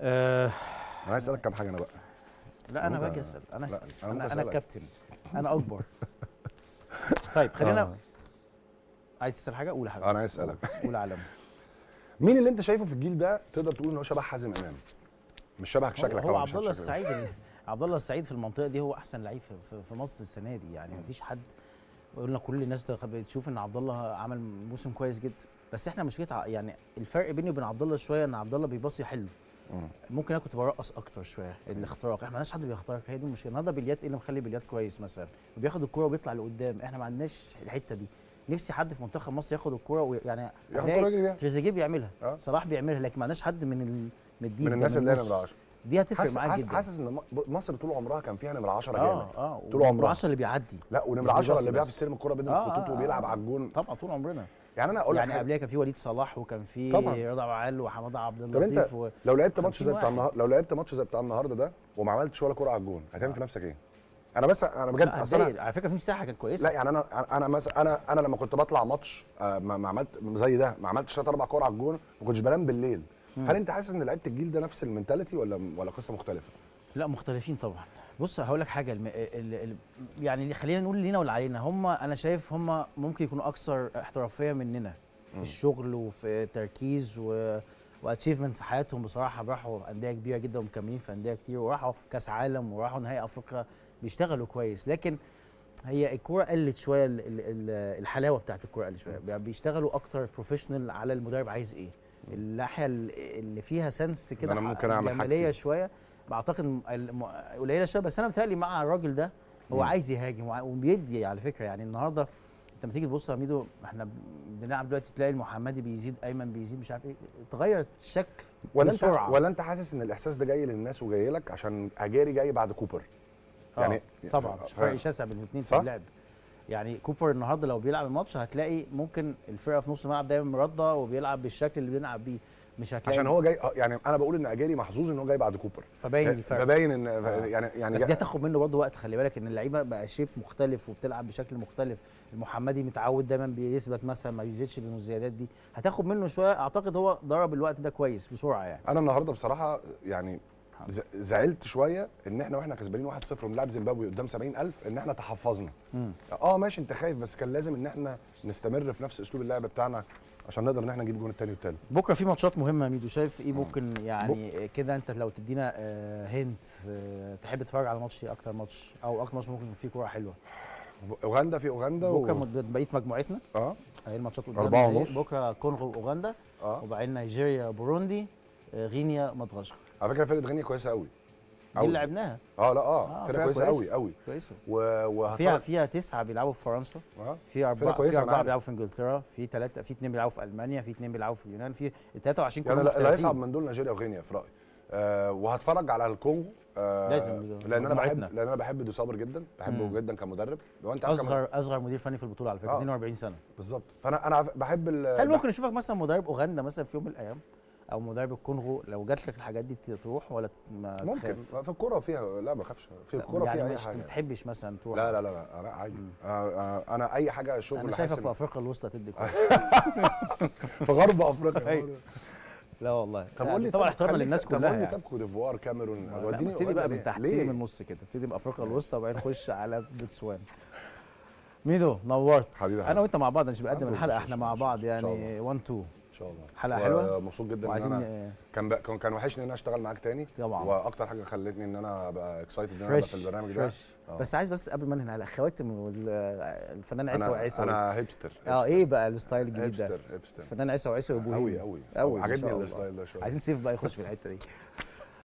آه انا عايز اسالك كام حاجه انا بقى لا انا ممكن- باجي اسال انا لا، اسال أنا انا ممكن انا أسألك. الكابتن انا اكبر طيب خلينا آه. عايز تسال حاجه قول يا حبيبي انا عايز اسالك قول علم مين اللي انت شايفه في الجيل ده تقدر تقول ان هو شبه حازم امام مش شبهك هو, شكلك هو طبعا عبد مش الله شكلك. السعيد ال- عبد الله السعيد في المنطقه دي هو احسن لعيب في- في, في مصر السنه دي يعني مفيش حد قلنا كل الناس تخ- بتشوف ان عبد الله عمل موسم كويس جدا بس احنا مشكله ع- يعني الفرق بيني وبين عبد الله شويه ان عبد الله بيباصي حلو مم. ممكن انا كنت برقص اكتر شويه الاختراق احنا ما عندناش حد بيخترق هي دي المشكله النهارده بليات ايه اللي مخلي بليات كويس مثلا وبياخد الكوره وبيطلع لقدام احنا ما عندناش الحته دي نفسي حد في منتخب مصر ياخد الكوره ويعني ياخد هتلاقي الكورة يجري بيها. تريزيجيه بيعملها آه. صلاح بيعملها لكن ما عندناش حد من ال... من الدين من ده، الناس اللي هي النص. نمره 10 دي هتفرق حاسس معاك حاسس, جدا حاسس ان م- مصر طول عمرها كان فيها نمره 10 اه جامد اه طول عمرها 10 اللي بيعدي لا ونمره مش 10 بيباصي اللي بيعرف بس. يستلم الكوره بين آه، الخطوط آه، وبيلعب آه. على الجون طبعا طول عمرنا يعني انا اقول يعني لك حاجة. قبلها كان في وليد صلاح وكان في طبعاً. رضا وعال وحماده عبد طب انت اللطيف و... لو لعبت ماتش 50 زي بتاع واحد. النهارده لو لعبت ماتش زي بتاع النهارده ده وما عملتش ولا كوره على الجون هتعمل في نفسك ايه؟ انا بس انا بجد لا اصل أنا- هتضايق. على فكره في مساحه كانت كويسه لا يعني انا انا مثلا انا انا لما كنت بطلع ماتش آه، ما ما عملت زي ده ما عملتش ثلاث اربع كور على الجون ما كنتش بنام بالليل هل انت حاسس ان لعيبه الجيل ده نفس المنتاليتي ولا ولا قصه مختلفه؟ لا مختلفين طبعا بص هقول لك حاجه الم... ال... ال... يعني خلينا نقول لينا ولا علينا هم انا شايف هم ممكن يكونوا اكثر احترافيه مننا في الشغل وفي تركيز و واتشيفمنت في حياتهم بصراحه راحوا انديه كبيره جدا ومكملين في انديه كتير وراحوا كاس عالم وراحوا نهائي افريقيا بيشتغلوا كويس لكن هي الكوره قلت شويه ال- ال- ال- الحلاوه بتاعت الكوره قلت شويه بي- بيشتغلوا اكتر بروفيشنال على المدرب عايز ايه الناحيه ال- اللي فيها سنس كده أنا ممكن أعمل جماليه حاجتي. شويه بعتقد م- الم- قليله شويه بس انا بتهيألي مع الراجل ده هو مم. عايز يهاجم وع- وبيدي على فكره يعني النهارده انت لما تيجي تبص يا ميدو احنا بنلعب دلوقتي تلاقي المحمدي بيزيد ايمن بيزيد مش عارف ايه اتغير الشكل ولا انت بسرعة. ولا انت حاسس ان الاحساس ده جاي للناس وجاي لك عشان اجاري جاي بعد كوبر يعني يعني طبعا ف- فرق شاسع بين الاثنين في صح؟ اللعب يعني كوبر النهارده لو بيلعب الماتش هتلاقي ممكن الفرقه في نص الملعب دايما مرده وبيلعب بالشكل اللي بيلعب بيه مش هتلاقي عشان هو جاي آه، يعني انا بقول ان اجاري محظوظ ان هو جاي بعد كوبر فباين الفرق فباين ان آه. يعني يعني بس جا- دي هتاخد منه برضه وقت خلي بالك ان اللعيبه بقى شيب مختلف وبتلعب بشكل مختلف المحمدي متعود دايما بيثبت مثلا ما بيزيدش من الزيادات دي هتاخد منه شويه اعتقد هو ضرب الوقت ده كويس بسرعه يعني انا النهارده بصراحه يعني ز- زعلت شويه ان احنا واحنا كسبانين 1-0 وبنلعب زيمبابوي قدام 70000 ان احنا تحفظنا مم. اه ماشي انت خايف بس كان لازم ان احنا نستمر في نفس اسلوب اللعب بتاعنا عشان نقدر ان احنا نجيب الجون الثاني والثالث بكره في ماتشات مهمه يا ميدو شايف ايه ممكن يعني كده انت لو تدينا آه، هنت آه، تحب تتفرج على ماتش إيه اكتر ماتش او اكتر ماتش ممكن يكون فيه كوره حلوه اوغندا في اوغندا بكره و... مد- بقيه مجموعتنا اه اهي الماتشات قدامنا أربعة أهي. ونص. بكره كونغو واوغندا اه وبعدين نيجيريا بوروندي آه، غينيا مدغشقر على فكره فرقه غينيا كويسه قوي دي أوي. اللي لعبناها اه لا اه, آه، فرقه فرقة كويسه كويسة. قوي قوي كويسه و... وهتفرج- فيها فيها تسعه بيلعبوا في فرنسا اه في اربعه كويسة، في أنا اربعه عارف. بيلعبوا في انجلترا في ثلاثه في اثنين بيلعبوا في المانيا في اثنين بيلعبوا في اليونان في 23 يعني كلهم لا- لا محترفين. يصعب من دول نيجيريا وغينيا في رايي آه وهتفرج على الكونغو آه لازم، لان انا بحب مجموعتنا. لان انا بحب دي صابر جدا بحبه مم. جدا كمدرب لو انت عارف كم- اصغر اصغر مدير فني في البطوله على فكره آه. 42 سنه بالظبط فانا انا بحب ال هل ممكن نشوفك مثلا مدرب اوغندا مثلا في يوم من الايام او مدرب الكونغو لو جات لك الحاجات دي تروح ولا ما ممكن تخاف؟ في الكوره فيها لا ما اخافش في الكوره يعني فيها اي مش حاجه ما تحبش مثلا تروح لا لا لا لا انا عادي آه آه انا اي حاجه شغل انا حاسس شايفك إن- في افريقيا الوسطى تدي كويس في غرب افريقيا أيوة. لا والله طب يعني قول لي طبعا طب احتراما خليك- للناس طب قول كلها لي يعني. طب كوت ديفوار كاميرون لا، وديني ابتدي بقى من تحت ابتدي ليه؟ من النص كده ابتدي من افريقيا الوسطى وبعدين نخش على بوتسوانا ميدو نورت حبيبي انا وانت مع بعض مش بقدم حبيبي، الحلقه مش- احنا مش- مع مش- بعض إن شاء يعني 1 2 ان شاء الله حلقة حلوة. مبسوط جدا ان وعايزين انا آه، كان بقى كان كان وحشني ان انا اشتغل معاك تاني طبعا واكتر حاجه خلتني ان انا ابقى اكسايتد ان انا ابقى فريش في البرنامج ده فريش آه. بس عايز بس قبل ما ننهي على خواتم وال- الفنان عيسى انا وعيسى انا هيبستر اه ايه بقى الستايل الجديد ده هيبستر هيبستر الفنان عيسى وعيسى وابو قوي قوي قوي عجبني الستايل ده شويه عايزين سيف بقى يخش في الحته دي